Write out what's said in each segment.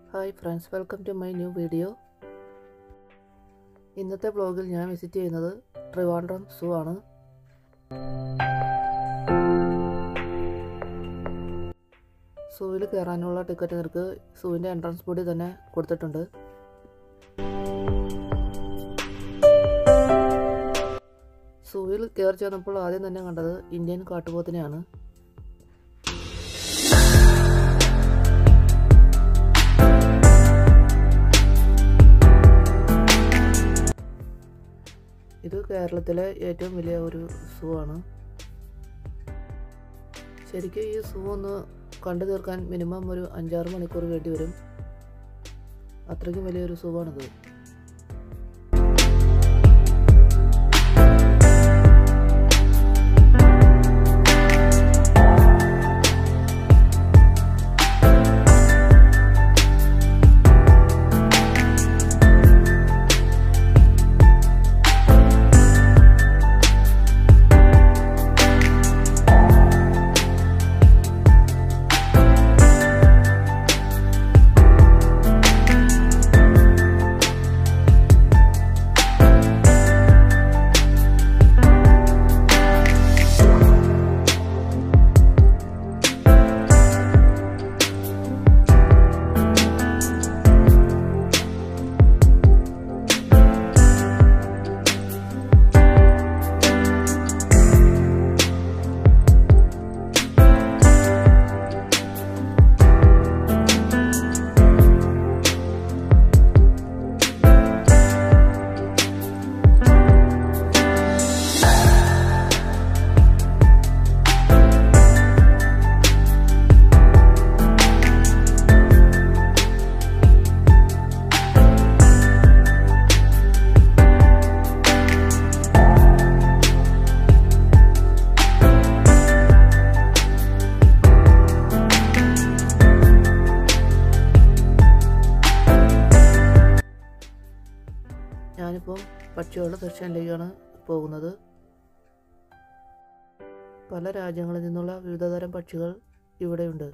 hi friends welcome to my new video ഇന്നത്തെ വ്ളോഗിൽ ഞാൻ വിസിറ്റ് ചെയ്യുന്നത് ട്രിവാൻഡ്രം സൂ ആണ് സൂവിൽ കയറാനുള്ള ടിക്കറ്റ് നിരക്ക് സൂവിൻ്റെ എൻട്രൻസ് ബോർഡിൽ തന്നെ കൊടുത്തിട്ടുണ്ട് സൂവിൽ കയറി ചെന്നപ്പോൾ ആദ്യം തന്നെ കണ്ടത് ഇന്ത്യൻ കാട്ടുപോത്തിനെയാണ് ഇത് കേരളത്തിലെ ഏറ്റവും വലിയ ഒരു സൂ ആണ് ശരിക്കും ഈ സൂ ഒന്ന് കണ്ടു തീർക്കാൻ മിനിമം ഒരു അഞ്ചാറ് മണിക്കൂർ വേണ്ടി വരും അത്രയ്ക്കും വലിയൊരു സൂ ആണിത് ഞാനിപ്പം പക്ഷികളുടെ ദർശനത്തിലേക്കാണ് പോകുന്നത് പല രാജ്യങ്ങളിൽ നിന്നുള്ള വിവിധതരം പക്ഷികൾ ഇവിടെയുണ്ട്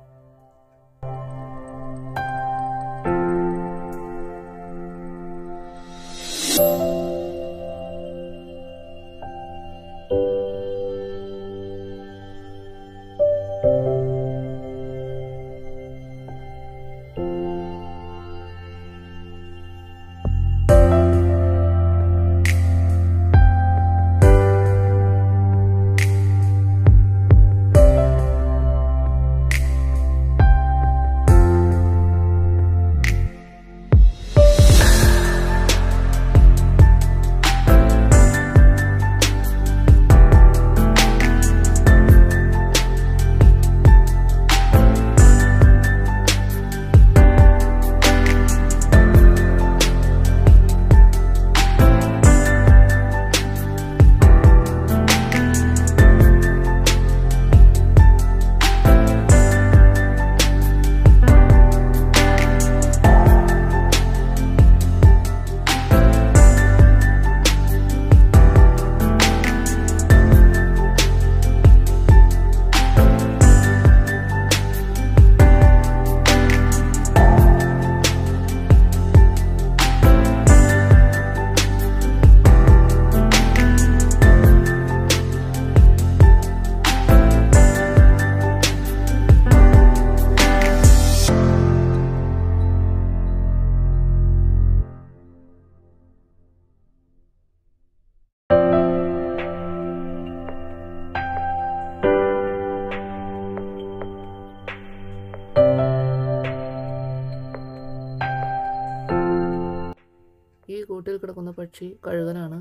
ഈ കൂട്ടിൽ കിടക്കുന്ന പക്ഷി കഴുകനാണ്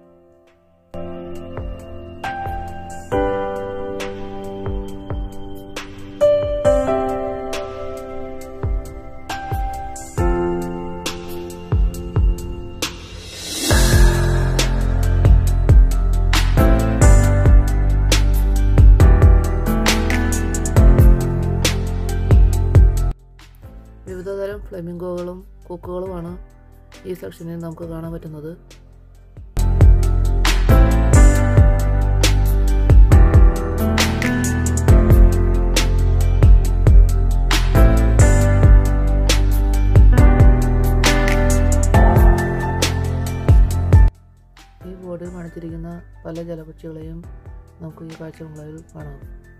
വിവിധതരം ഫ്ലെമിംഗോകളും കൊക്കുകളുമാണ് ഈ സെക്ഷനിൽ നമുക്ക് കാണാൻ പറ്റുന്നത് പല ജലപക്ഷികളെയും നമുക്ക് ഈ കാഴ്ച ബംഗ്ലാവിൽ കാണാം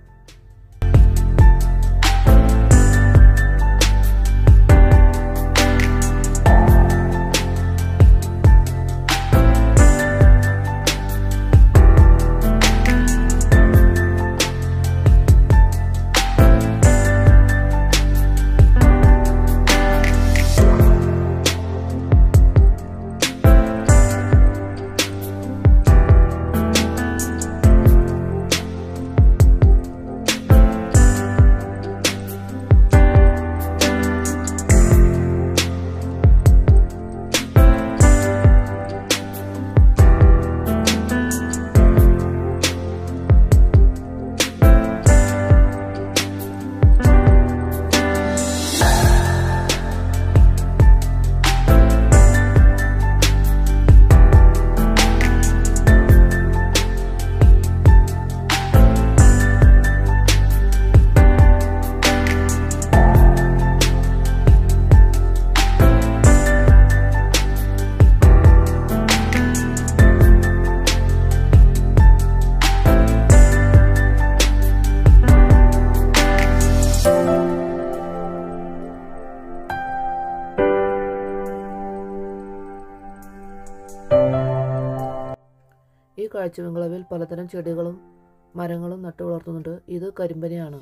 ഈ കാഴ്ച ബംഗ്ലാവിൽ പലതരം ചെടികളും മരങ്ങളും നട്ടു വളർത്തുന്നുണ്ട് ഇത് കരിമ്പനയാണ്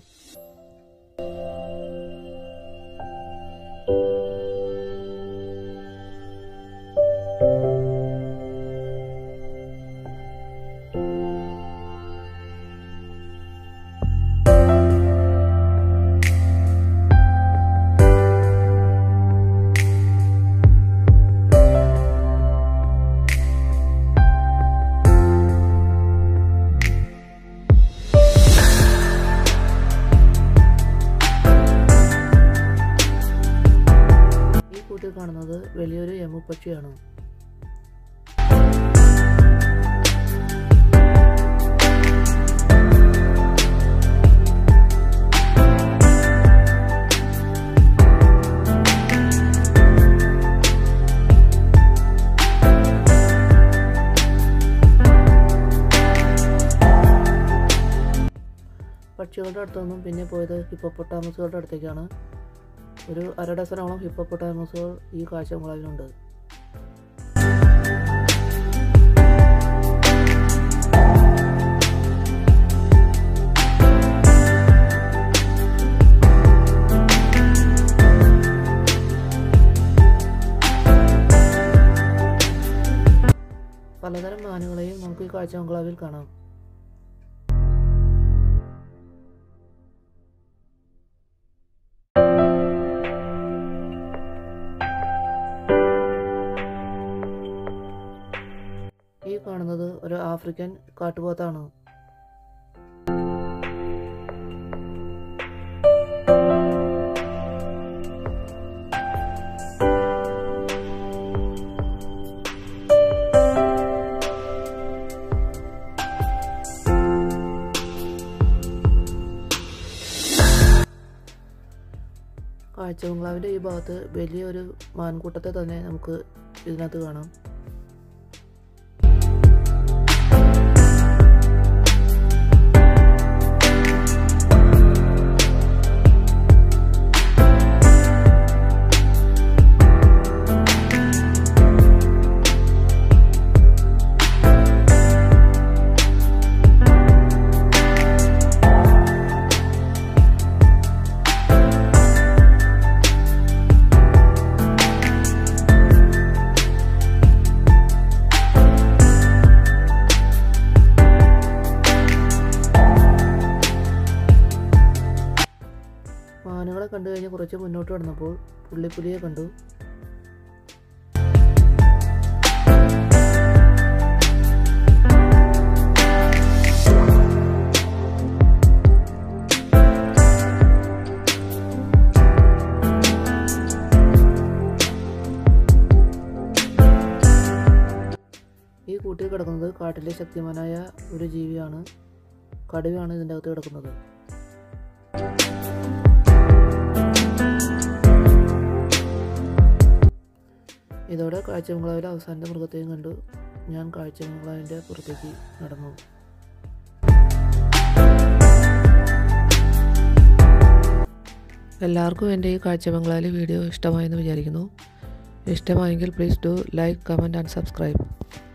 ഈ കൂട്ടിൽ കാണുന്നത് വലിയൊരു യമുപ്പക്ഷിയാണ് പക്ഷികളുടെ അടുത്തൊന്നും പിന്നെ പോയത് ഹിപ്പോപ്പൊട്ടാമസുകളുടെ അടുത്തേക്കാണ് ഒരു അര ഡസനോളം ഹിപ്പോപ്പൊട്ടാമസുകൾ ഈ കാഴ്ച ബംഗ്ലാവിലുണ്ട് പലതരം മാനുകളെയും നമുക്ക് ഈ കാഴ്ച ബംഗ്ലാവിൽ കാണാം ഈ കാണുന്നത് ഒരു ആഫ്രിക്കൻ കാട്ടുപോത്താണ് കാഴ്ച ബംഗ്ലാവിൻ്റെ ഈ ഭാഗത്ത് വലിയൊരു മാൻകൂട്ടത്തെ തന്നെ നമുക്ക് ഇതിനകത്ത് കാണാം മാനുകളെ കണ്ടു കഴിഞ്ഞ് കുറച്ച് മുന്നോട്ട് കടന്നപ്പോൾ പുള്ളിപ്പുലിയെ കണ്ടു ഈ കൂട്ടിൽ കിടക്കുന്നത് കാട്ടിലെ ശക്തിമാനായ ഒരു ജീവിയാണ് കടുവയാണ് ഇതിൻ്റെ അകത്ത് കിടക്കുന്നത് ഇതോടെ കാഴ്ചബംഗ്ലാവിലെ അവസാനത്തെ മൃഗത്തെയും കണ്ടു ഞാൻ കാഴ്ച ബംഗ്ലാവിൻ്റെ പുറത്തേക്ക് നടന്നു എല്ലാവർക്കും എൻ്റെ ഈ കാഴ്ച ബംഗ്ലാവിലെ വീഡിയോ ഇഷ്ടമായെന്ന് വിചാരിക്കുന്നു ഇഷ്ടമായെങ്കിൽ please do like comment and subscribe